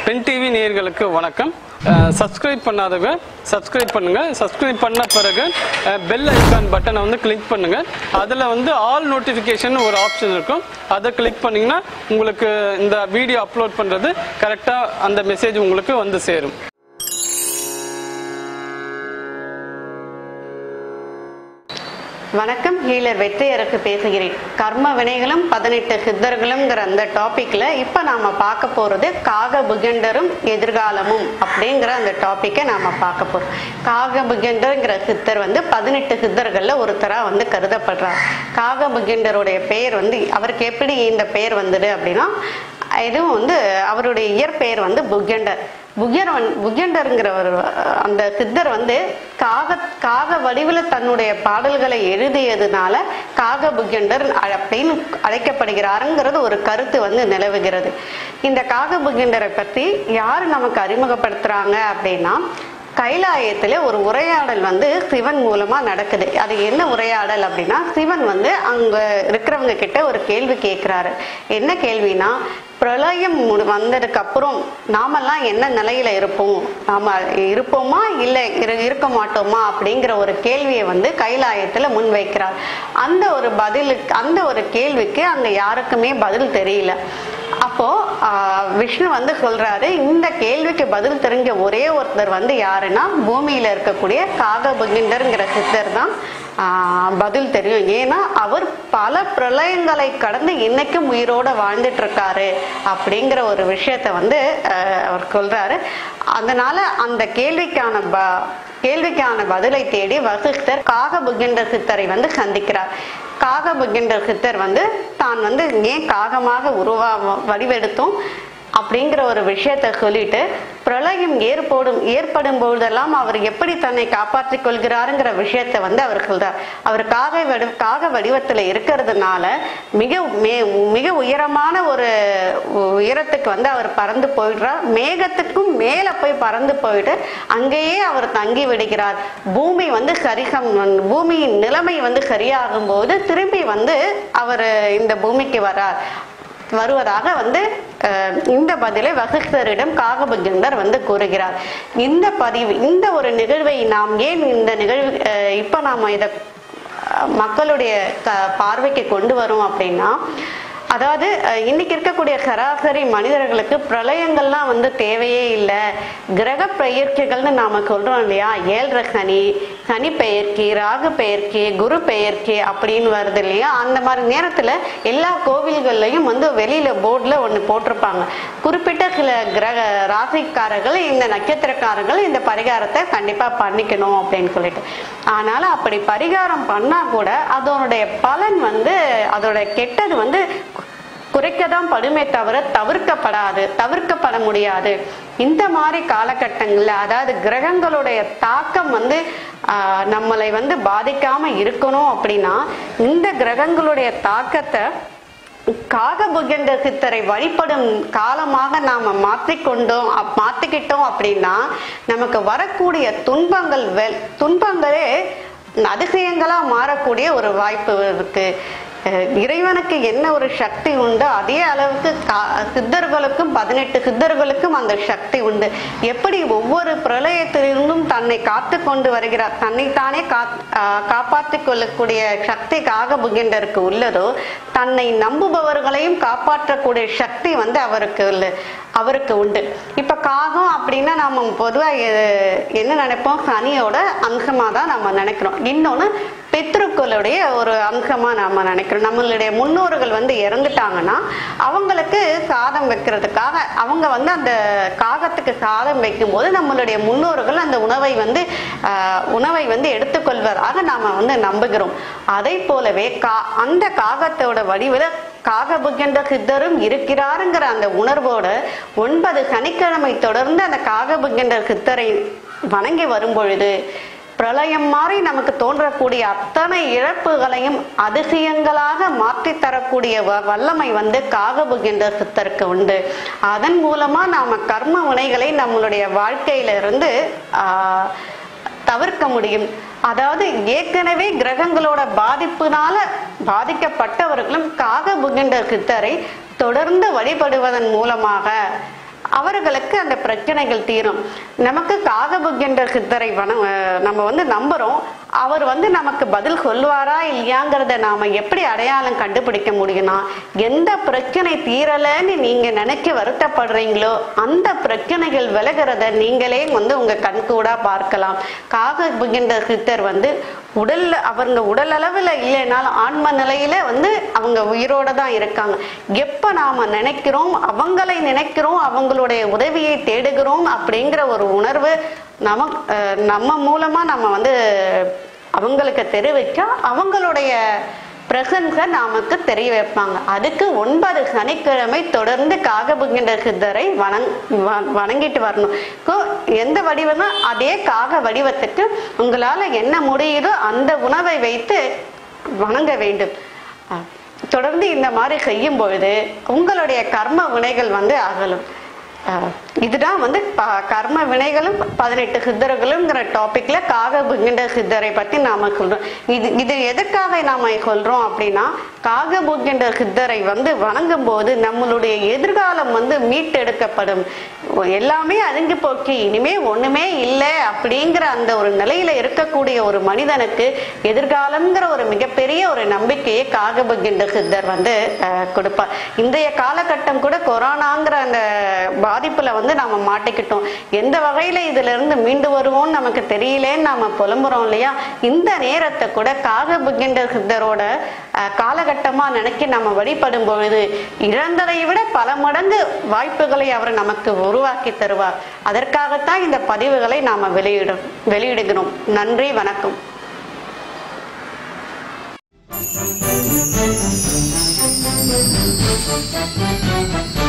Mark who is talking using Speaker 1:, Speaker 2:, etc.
Speaker 1: Pen TV நேயர்களுக்கு வணக்கம் subscribe பண்ணாதவங்க சப்ஸ்கிரைப் பண்ணுங்க சப்ஸ்கிரைப் பண்ண பிறகு பெல் ஐக்கான் பட்டனை வந்து கிளிக் பண்ணுங்க அதில் வந்து ஆல் நோட்டிஃபிகேஷன் ஒரு ஆப்ஷன் இருக்கும் அதை கிளிக் பண்ணீங்கன்னா உங்களுக்கு இந்த வீடியோ அப்லோட் பண்ணுறது கரெக்டாக அந்த மெசேஜ் உங்களுக்கு வந்து சேரும்
Speaker 2: வணக்கம் ஹீலர் வெற்றியருக்கு பேசுகிறேன் கர்ம வினைகளும் பதினெட்டு சித்தர்களும்ங்கிற அந்த டாபிக்ல இப்ப நாம பார்க்க போறது காக புகண்டரும் எதிர்காலமும் அப்படிங்கிற அந்த டாபிக்கை நாம பார்க்க போறோம் காக புகண்டர்ங்கிற சித்தர் வந்து பதினெட்டு சித்தர்கள்ல ஒருத்தரா வந்து கருதப்படுறார் காக புகண்டருடைய பெயர் வந்து அவருக்கு எப்படி இந்த பெயர் வந்தது அப்படின்னா இதுவும் வந்து அவருடைய இயற்பெயர் வந்து புகண்டர் புகர் வந் புகண்டருங்கிற ஒரு அந்த சித்தர் வந்து காக காக வடிவில் தன்னுடைய பாடல்களை எழுதியதுனால காக புகண்டர் அப்படின்னு அழைக்கப்படுகிறாருங்கிறது ஒரு கருத்து வந்து நிலவுகிறது இந்த காக புகண்டரை பற்றி யார் நமக்கு அறிமுகப்படுத்துறாங்க அப்படின்னா கைலாயத்துல ஒரு உரையாடல் வந்து சிவன் மூலமா நடக்குது அது என்ன உரையாடல் அப்படின்னா சிவன் வந்து அங்க இருக்கிறவங்க கிட்ட ஒரு கேள்வி கேட்கிறாரு என்ன கேள்வினா பிரளயம் மு- வந்ததுக்கு அப்புறம் நாமெல்லாம் என்ன நிலையில இருப்போம் நாம இருப்போமா இல்லை இரு- இருக்க மாட்டோமா அப்படிங்கிற ஒரு கேள்வியை வந்து கைலாயத்துல முன்வைக்கிறார் அந்த ஒரு பதிலுக்கு அந்த ஒரு கேள்விக்கு அங்க யாருக்குமே பதில் தெரியல அப்போ ஆஹ், விஷ்ணு வந்து சொல்றாரு இந்த கேள்விக்கு பதில் தெரிஞ்ச ஒரே ஒருத்தர் வந்து யாருன்னா பூமியில இருக்கக்கூடிய காகபுகிண்டர்ங்கிற சித்தர் தான் ஆஹ், பதில் தெரியும் ஏன்னா அவர் பல பிரளயங்களை கடந்து இன்னைக்கும் உயிரோட வாழ்ந்துட்டு இருக்காரு அப்படிங்கிற ஒரு விஷயத்த வந்து ஆஹ், அவர் சொல்றாரு அதனால அந்த கேள்விக்கான ப கேள்விக்கான பதிலை தேடி வசிஷ்டர் காகபுகின்ற சித்தரை வந்து சந்திக்கிறார் காகபுகின்ற சித்தர் வந்து தான் வந்து ஏன் காகமாக உருவா வடிவெடுத்தோம் அப்படிங்கிற ஒரு விஷயத்த சொல்லிட்டு பிரளயம் ஏற்படும் ஏற்படும் பொழுதெல்லாம் அவர் எப்படி தன்னை காப்பாற்றிக் கொள்கிறாருங்கிற விஷயத்த வந்து அவர் சொல்றார் அவர் காக வடி காக வடிவத்துல இருக்கிறதுனால மிக மே மிக உயரமான ஒரு உயரத்துக்கு வந்து அவர் பறந்து போயிடுறார் மேகத்துக்கும் மேல போய் பறந்து போயிட்டு அங்கேயே அவர் தங்கி விடுகிறார் பூமி வந்து சரிசம் பூமியின் நிலைமை வந்து சரியாகும் போது திரும்பி வந்து அவர் இந்த பூமிக்கு வரார் வருவதாக வந்து அஹ், இந்த பதிலை வசிஷ்டரிடம் காகபுஜந்தர் வந்து கூறுகிறார் இந்த பதிவு இந்த ஒரு நிகழ்வை நாம் ஏன் இந்த நிகழ்வு அஹ், இப்ப நாம இத அஹ், மக்களுடைய க- பார்வைக்கு கொண்டு வரோம் அப்படின்னா அதாவது அஹ், இன்னைக்கு இருக்கக்கூடிய சராசரி மனிதர்களுக்கு பிரளயங்கள்லாம் வந்து தேவையே இல்லை கிரக பெயர்ச்சிகள்னு நாம சொல்றோம் இல்லையா ஏழரை சனி சனி பெயர்ச்சி ராகு பெயர்ச்சி குரு பெயர்ச்சி அப்படின்னு வருது இல்லையா அந்த மாதிரி நேரத்துல எல்லா கோவில்கள்லயும் வந்து வெளியில போர்டுல ஒண்ணு போட்டிருப்பாங்க குறிப்பிட்ட சில கிரக ராசிக்காரர்கள் இந்த நட்சத்திரக்காரர்கள் இந்த பரிகாரத்தை கண்டிப்பா பண்ணிக்கணும் அப்படின்னு சொல்லிட்டு ஆனால அப்படி பரிகாரம் பண்ணா கூட அதனுடைய பலன் வந்து அதோட கெட்டது வந்து குறைக்க தான் படுமே தவிர தவிர்க்கப்படாது தவிர்க்கப்பட முடியாது இந்த மாதிரி காலகட்டங்கள்ல அதாவது கிரகங்களுடைய தாக்கம் வந்து ஆஹ், நம்மளை வந்து பாதிக்காம இருக்கணும் அப்படின்னா இந்த கிரகங்களுடைய தாக்கத்தை காகபுகண்ட சித்தரை வழிபடும் காலமாக நாம மாற்றிக்கொண்டோம் அப்- மாத்திக்கிட்டோம் அப்படின்னா நமக்கு வரக்கூடிய துன்பங்கள் வெல் துன்பங்களே அதிசயங்களா மாறக்கூடிய ஒரு வாய்ப்பு இருக்கு அஹ் இறைவனுக்கு என்ன ஒரு சக்தி உண்டோ அதே அளவுக்கு கா- சித்தர்களுக்கும் பதினெட்டு சித்தர்களுக்கும் அந்த சக்தி உண்டு எப்படி ஒவ்வொரு பிரளயத்திலிருந்தும் தன்னை காத்து கொண்டு வருகிறார் தன்னைத்தானே காத்- ஆஹ் காப்பாற்றிக் கொள்ளக்கூடிய சக்தி காகபுகிண்டருக்கு உள்ளதோ தன்னை நம்புபவர்களையும் காப்பாற்றக்கூடிய சக்தி வந்து அவருக்கு உள்ள அவருக்கு உண்டு இப்ப காகம் அப்படின்னா நாம பொதுவா எ- என்ன நினைப்போம் சனியோட அம்சமா தான் நம்ம நினைக்கிறோம் இன்னொன்னு பித்ருக்களுடைய ஒரு அம்சமா நாம நினைக்கிறோம் நம்மளுடைய முன்னோர்கள் வந்து இறந்துட்டாங்கன்னா அவங்களுக்கு சாதம் வைக்கிறதுக்காக அவங்க வந்து அந்த காகத்துக்கு சாதம் வைக்கும்போது நம்மளுடைய முன்னோர்கள் அந்த உணவை வந்து ஆஹ், உணவை வந்து எடுத்துக்கொள்வதாக நாம வந்து நம்புகிறோம் அதை போலவே கா அந்த காகத்தோட வடிவில் காகபுகண்ட சித்தரும் இருக்கிறாருங்கிற அந்த உணர்வோடு ஒன்பது சனிக்கிழமை தொடர்ந்து அந்த காகபுகண்ட சித்தரை வணங்கி வரும் பொழுது பிரளயம் மாறி நமக்கு தோன்றக்கூடிய அத்தனை இழப்புகளையும் அதிசயங்களாக மாற்றி தரக்கூடிய வ- வல்லமை வந்து காகபுகின்ற சித்தருக்கு உண்டு அதன் மூலமா நாம கர்ம வினைகளை நம்மளுடைய வாழ்க்கையில இருந்து ஆஹ், தவிர்க்க முடியும் அதாவது ஏற்கனவே கிரகங்களோட பாதிப்புனால பாதிக்கப்பட்டவர்களும் காக புகின்ற சித்தரை தொடர்ந்து வழிபடுவதன் மூலமாக அவர்களுக்கு அந்த பிரச்சனைகள் தீரும் நமக்கு காகபுக் சித்தரை வன அஹ் நம்ம வந்து நம்புறோம் அவர் வந்து நமக்கு பதில் சொல்லுவாரா இல்லையாங்கிறத நாம எப்படி அடையாளம் கண்டுபிடிக்க முடியும்னா எந்த பிரச்சனை தீரலைன்னு நீங்க நினைக்க வருத்தப்படுறீங்களோ அந்த பிரச்சனைகள் விலகிறத நீங்களே வந்து உங்க கண்கூடா பார்க்கலாம் காக புகின்ற சித்தர் வந்து உடல்ல அவங்க உடல் அளவுல இல்லைனாலும் ஆன்ம நிலையில வந்து அவங்க உயிரோட தான் இருக்காங்க எப்ப நாம நினைக்கிறோம் அவங்களை நினைக்கிறோம் அவங்களுடைய உதவியை தேடுகிறோம் அப்படிங்கிற ஒரு உணர்வு நம அஹ் நம்ம மூலமா நம்ம வந்து அவங்களுக்கு தெரிவிச்சா அவங்களுடைய பிரசன்ஸை நமக்கு தெரிய வைப்பாங்க அதுக்கு ஒன்பது சனிக்கிழமை தொடர்ந்து காகபுகின்ற சித்தரை வணங் வ- வணங்கிட்டு வரணும் இப்போ எந்த வடிவம்னா அதே காக வடிவத்துக்கு உங்களால என்ன முடியுதோ அந்த உணவை வைத்து வணங்க வேண்டும் அஹ் தொடர்ந்து இந்த மாதிரி செய்யும் பொழுது உங்களுடைய கர்ம வினைகள் வந்து அகலும் அஹ் இதுதான் வந்து ப- கர்ம வினைகளும் பதினெட்டு சித்தர்களுங்கிற டாபிக்ல காக புகிண்ட சித்தரை பத்தி நாம சொல்றோம் இது இது எதற்காக நாம சொல்றோம் அப்படின்னா காக புகிண்ட சித்தரை வந்து வணங்கும் போது நம்மளுடைய எதிர்காலம் வந்து மீட்டெடுக்கப்படும் எல்லாமே அழிஞ்சு போச்சு இனிமே ஒண்ணுமே இல்லை அப்படிங்கிற அந்த ஒரு நிலையில இருக்கக்கூடிய ஒரு மனிதனுக்கு எதிர்காலம்ங்கிற ஒரு மிகப்பெரிய ஒரு நம்பிக்கையை காகபுகிண்ட சித்தர் வந்து அஹ், கொடுப்பார் இன்றைய காலகட்டம் கூட கொரோனாங்கிற அந்த பாதிப்புல வந்து நாம மாட்டிக்கிட்டோம் எந்த வகையில இதுல இருந்து மீண்டு வருவோம்னு நமக்கு தெரியலேன்னு நாம புலம்புறோம் இல்லையா இந்த நேரத்தை கூட காகபுகிண்ட சித்தரோட அஹ், காலகட்டமா நினைச்சு நம்ம வழிபடும் பொழுது இழந்ததை விட பல மடங்கு வாய்ப்புகளை அவர் நமக்கு உருவாக்கி தருவார் அதற்காகத்தான் இந்த பதிவுகளை நாம வெளியிடும் வெளியிடுகிறோம் நன்றி வணக்கம்
Speaker 3: Thank you.